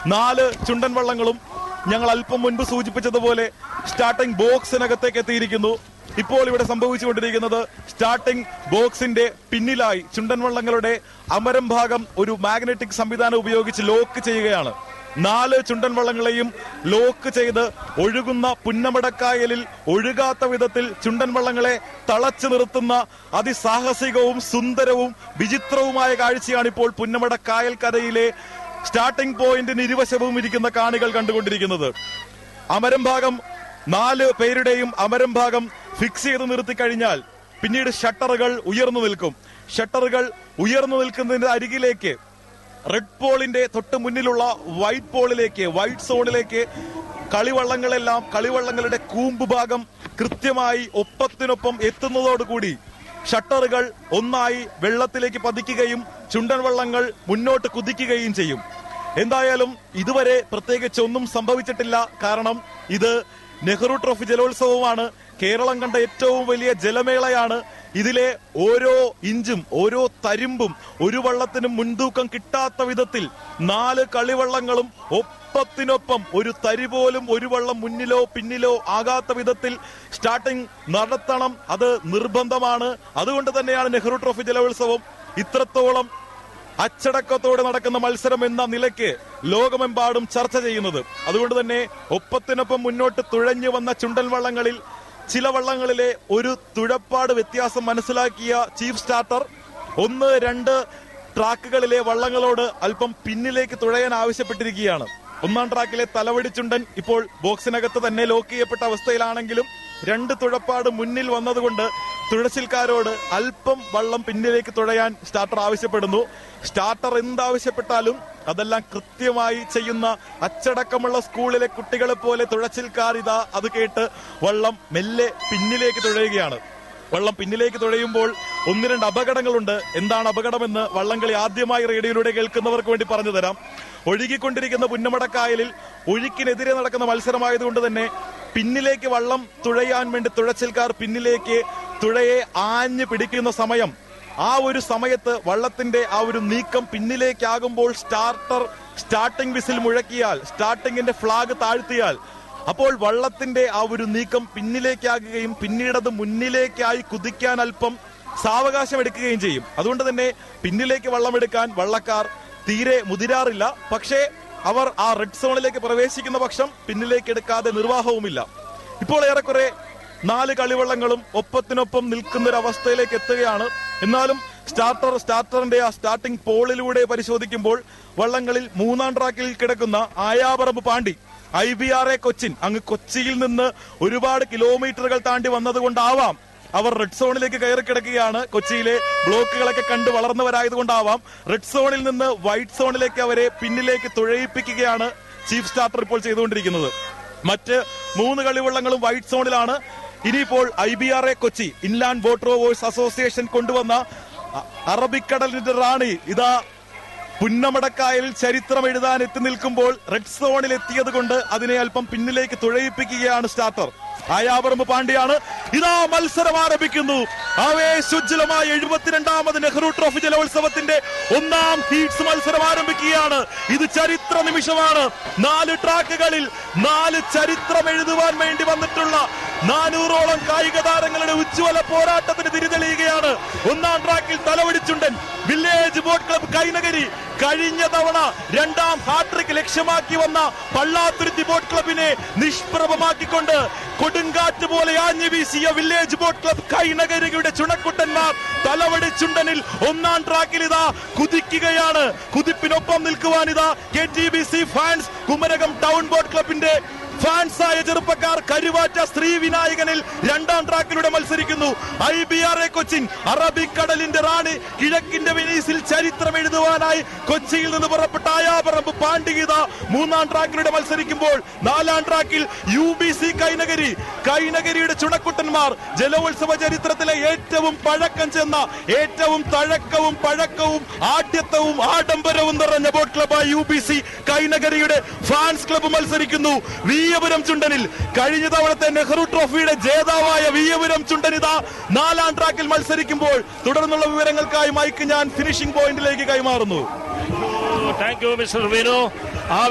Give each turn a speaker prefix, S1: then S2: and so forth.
S1: നാല് ചുണ്ടൻ വള്ളങ്ങളും ഞങ്ങൾ അല്പം മുൻപ് സൂചിപ്പിച്ചതുപോലെ സ്റ്റാർട്ടിംഗ് ബോക്സിനകത്തേക്ക് എത്തിയിരിക്കുന്നു ഇപ്പോൾ ഇവിടെ സംഭവിച്ചുകൊണ്ടിരിക്കുന്നത് സ്റ്റാർട്ടിംഗ് ബോക്സിന്റെ പിന്നിലായി ചുണ്ടൻ വള്ളങ്ങളുടെ അമരം ഭാഗം ഒരു മാഗ്നറ്റിക് സംവിധാനം ഉപയോഗിച്ച് ലോക്ക് ചെയ്യുകയാണ് നാല് ചുണ്ടൻ വള്ളങ്ങളെയും ലോക്ക് ചെയ്ത് ഒഴുകുന്ന പുന്നമടക്കായലിൽ ഒഴുകാത്ത വിധത്തിൽ ചുണ്ടൻ വള്ളങ്ങളെ തളച്ചു നിർത്തുന്ന അതിസാഹസികവും സുന്ദരവും വിചിത്രവുമായ കാഴ്ചയാണ് ഇപ്പോൾ പുന്നമടക്കായൽ കരയിലെ സ്റ്റാർട്ടിംഗ് പോയിന്റിന് ഇരുവശവും ഇരിക്കുന്ന കാണികൾ കണ്ടുകൊണ്ടിരിക്കുന്നത് അമരം ഭാഗം നാല് പേരുടെയും അമരം ഭാഗം ഫിക്സ് ചെയ്ത് നിർത്തി കഴിഞ്ഞാൽ പിന്നീട് ഷട്ടറുകൾ ഉയർന്നു നിൽക്കും ഷട്ടറുകൾ ഉയർന്നു നിൽക്കുന്നതിന്റെ അരികിലേക്ക് റെഡ് പോളിന്റെ തൊട്ട് മുന്നിലുള്ള വൈറ്റ് പോളിലേക്ക് വൈറ്റ് സോണിലേക്ക് കളിവള്ളങ്ങളെല്ലാം കളിവള്ളങ്ങളുടെ കൂമ്പ് ഭാഗം കൃത്യമായി ഒപ്പത്തിനൊപ്പം എത്തുന്നതോടുകൂടി ഷട്ടറുകൾ ഒന്നായി വെള്ളത്തിലേക്ക് പതിക്കുകയും ചുണ്ടൻ വള്ളങ്ങൾ മുന്നോട്ട് കുതിക്കുകയും ചെയ്യും എന്തായാലും ഇതുവരെ പ്രത്യേകിച്ച് ഒന്നും സംഭവിച്ചിട്ടില്ല കാരണം ഇത് നെഹ്റു ട്രോഫി ജലോത്സവമാണ് കേരളം കണ്ട ഏറ്റവും വലിയ ജലമേളയാണ് ഇതിലെ ഓരോ ഇഞ്ചും ഓരോ തരിമ്പും ഒരു വള്ളത്തിനും മുൻതൂക്കം കിട്ടാത്ത വിധത്തിൽ നാല് കളിവള്ളങ്ങളും ഒപ്പത്തിനൊപ്പം ഒരു തരി പോലും ഒരു വള്ളം മുന്നിലോ പിന്നിലോ ആകാത്ത വിധത്തിൽ സ്റ്റാർട്ടിംഗ് നടത്തണം അത് നിർബന്ധമാണ് അതുകൊണ്ട് തന്നെയാണ് നെഹ്റു ട്രോഫി ജലോത്സവം ഇത്രത്തോളം അച്ചടക്കത്തോടെ നടക്കുന്ന മത്സരം എന്ന നിലയ്ക്ക് ലോകമെമ്പാടും ചർച്ച ചെയ്യുന്നത് അതുകൊണ്ട് തന്നെ ഒപ്പത്തിനൊപ്പം മുന്നോട്ട് തുഴഞ്ഞു വന്ന ചുണ്ടൻ വള്ളങ്ങളിൽ ചില വള്ളങ്ങളിലെ ഒരു തുഴപ്പാട് വ്യത്യാസം മനസ്സിലാക്കിയ ചീഫ് സ്റ്റാർട്ടർ ഒന്ന് രണ്ട് ട്രാക്കുകളിലെ വള്ളങ്ങളോട് അല്പം പിന്നിലേക്ക് തുഴയാൻ ആവശ്യപ്പെട്ടിരിക്കുകയാണ് ഒന്നാം ട്രാക്കിലെ തലവടി ചുണ്ടൻ ഇപ്പോൾ ബോക്സിനകത്ത് തന്നെ ലോക്ക് ചെയ്യപ്പെട്ട അവസ്ഥയിലാണെങ്കിലും രണ്ട് തുഴപ്പാട് മുന്നിൽ വന്നതുകൊണ്ട് തുഴച്ചിൽക്കാരോട് അല്പം വള്ളം പിന്നിലേക്ക് തുഴയാൻ സ്റ്റാർട്ടർ ആവശ്യപ്പെടുന്നു സ്റ്റാർട്ടർ എന്താവശ്യപ്പെട്ടാലും അതെല്ലാം കൃത്യമായി ചെയ്യുന്ന അച്ചടക്കമുള്ള സ്കൂളിലെ കുട്ടികളെ പോലെ തുഴച്ചിൽക്കാർ ഇതാ അത് കേട്ട് വള്ളം മെല്ലെ പിന്നിലേക്ക് തുഴയുകയാണ് വള്ളം പിന്നിലേക്ക് തുഴയുമ്പോൾ ഒന്ന് രണ്ട് അപകടങ്ങളുണ്ട് എന്താണ് അപകടമെന്ന് വള്ളംകളി ആദ്യമായി റേഡിയോയിലൂടെ കേൾക്കുന്നവർക്ക് വേണ്ടി പറഞ്ഞു തരാം ഒഴുകിക്കൊണ്ടിരിക്കുന്ന പുന്നമടക്കായലിൽ ഒഴുക്കിനെതിരെ നടക്കുന്ന മത്സരമായതുകൊണ്ട് തന്നെ പിന്നിലേക്ക് വള്ളം തുഴയാൻ വേണ്ടി തുഴച്ചിൽക്കാർ പിന്നിലേക്ക് തുഴയെ ആഞ്ഞു പിടിക്കുന്ന സമയം ആ ഒരു സമയത്ത് വള്ളത്തിന്റെ ആ ഒരു നീക്കം പിന്നിലേക്കാകുമ്പോൾ സ്റ്റാർട്ടർ സ്റ്റാർട്ടിംഗ് വിസിൽ മുഴക്കിയാൽ സ്റ്റാർട്ടിങ്ങിന്റെ ഫ്ലാഗ് താഴ്ത്തിയാൽ അപ്പോൾ വള്ളത്തിന്റെ ആ ഒരു നീക്കം പിന്നിലേക്കാകുകയും പിന്നീട് അത് മുന്നിലേക്കായി കുതിക്കാൻ അല്പം സാവകാശം എടുക്കുകയും ചെയ്യും അതുകൊണ്ട് തന്നെ പിന്നിലേക്ക് വള്ളമെടുക്കാൻ വള്ളക്കാർ തീരെ മുതിരാറില്ല പക്ഷേ അവർ ആ റെഡ് സോണിലേക്ക് പ്രവേശിക്കുന്ന പക്ഷം പിന്നിലേക്ക് എടുക്കാതെ നിർവാഹവുമില്ല ഇപ്പോൾ ഏറെക്കുറെ നാല് കളിവള്ളങ്ങളും ഒപ്പത്തിനൊപ്പം നിൽക്കുന്ന ഒരു അവസ്ഥയിലേക്ക് എത്തുകയാണ് എന്നാലും സ്റ്റാർട്ടർ സ്റ്റാർട്ടറിന്റെ ആ സ്റ്റാർട്ടിംഗ് പോളിലൂടെ പരിശോധിക്കുമ്പോൾ വള്ളങ്ങളിൽ മൂന്നാം ട്രാക്കിൽ കിടക്കുന്ന Ayaparambu Pandi I B R A Cochin അങ്ങ് കൊച്ചിയിൽ നിന്ന് ഒരുപാട് കിലോമീറ്ററുകൾ താണ്ടി വന്നതുകൊണ്ടാവാം അവർ റെഡ് സോണിലേക്ക് കയറി കിടക്കുകയാണ് കൊച്ചിയിലെ ബ്ലോക്കുകളൊക്കെ കണ്ട് വളർന്നവരായതുകൊണ്ടാവാം റെഡ് സോണിൽ നിന്ന് വൈറ്റ് സോണിലേക്ക് അവരെ പിന്നിലേക്ക് തുഴയിപ്പിക്കുകയാണ് ചീഫ് സ്റ്റാർട്ടർ ഇപ്പോൾ ചെയ്തുകൊണ്ടിരിക്കുന്നത് മറ്റ് മൂന്ന് കളിവള്ളങ്ങളും വൈറ്റ് സോണിലാണ് ഇനിയിപ്പോൾ I B R A Kochi inland boat rowers association കൊണ്ടുവന്ന അ- അറബിക്കടലിന്റെ റാണി ഇതാ പുന്നമടക്കായലിൽ ചരിത്രം എഴുതാൻ എത്തി നിൽക്കുമ്പോൾ റെഡ് സോണിൽ എത്തിയത് കൊണ്ട് അതിനെ അല്പം പിന്നിലേക്ക് തുഴയിപ്പിക്കുകയാണ് സ്റ്റാർട്ടർ ആയാപറമ്പ് പാണ്ഡ്യയാണ് ഇതാ മത്സരം ആരംഭിക്കുന്നു ആവേശോജ്വലമായ എഴുപത്തിരണ്ടാമത് നെഹ്റു ട്രോഫി ജലോത്സവത്തിന്റെ ഒന്നാം ഹീറ്റ്സ് മത്സരം ആരംഭിക്കുകയാണ് ഇത് ചരിത്ര നിമിഷമാണ് നാല് ട്രാക്കുകളിൽ നാല് ചരിത്രം എഴുതുവാൻ വേണ്ടി വന്നിട്ടുള്ള നാനൂറോളം കായിക താരങ്ങളുടെ ഉജ്ജ്വല പോരാട്ടത്തിന് തിരിതെളിയുകയാണ് ഒന്നാം ട്രാക്കിൽ Thalavadichundan village boat club Kainakari കഴിഞ്ഞ തവണ രണ്ടാം ഹാട്രിക് ലക്ഷ്യമാക്കി വന്ന പള്ളാത്തുരുത്തി ബോട്ട് ക്ലബിനെ നിഷ്പ്രഭമാക്കിക്കൊണ്ട് കൊടുങ്കാറ്റ് പോലെ ആഞ്ഞു വീശിയ വില്ലേജ് ബോട്ട് ക്ലബ് കൈനഗരിയുടെ ചുണക്കുട്ടന്മാർ തലവടി ചുണ്ടനിൽ ഒന്നാം ട്രാക്കിൽ ഇതാ കുതിക്കുകയാണ് കുതിപ്പിനൊപ്പം നിൽക്കുവാൻ ഇതാ K T B C fans Kumarakom town boat ക്ലബിന്റെ ഫാൻസായ ചെറുപ്പക്കാർ കരുവാറ്റ ശ്രീ വിനായകനിൽ രണ്ടാം ട്രാക്കിലൂടെ മത്സരിക്കുന്നു I B R A Cochin അറബിക്കടലിന്റെ റാണി കിഴക്കിന്റെ വെനീസിൽ ചരിത്രം എഴുതുവാനായി കൊച്ചിയിൽ നിന്ന് പുറപ്പെട്ട ആയാപറമ്പ് പാണ്ഡിഗീത മൂന്നാം ട്രാക്കിലൂടെ മത്സരിക്കുമ്പോൾ നാലാം ട്രാക്കിൽ യു ബി സി കൈനഗരി കൈനഗരിയുടെ ചുണക്കുട്ടന്മാർ ജലോത്സവ ചരിത്രത്തിലെ ഏറ്റവും പഴക്കം ചെന്ന ഏറ്റവും തഴക്കവും പഴക്കവും ആഢ്യത്വവും ആഡംബരവും നിറഞ്ഞ ബോട്ട് ക്ലബായ യു ബി സി കൈനഗരിയുടെ ഫാൻസ് ക്ലബ്ബ് മത്സരിക്കുന്നു വീയപുരം ചുണ്ടനിൽ കഴിഞ്ഞ തവണത്തെ നെഹ്റു ട്രോഫിയുടെ ജേതാവായ വീയപുരം ചുണ്ടനിത നാലാം ട്രാക്കിൽ മത്സരിക്കുമ്പോൾ തുടർന്നുള്ള വിവരങ്ങൾക്കായി മൈക്ക് ഞാൻ ഫിനിഷിംഗ് പോയിന്റിലേക്ക് കൈമാറുന്നു
S2: താങ്ക് യു മിസ്റ്റർ വിനു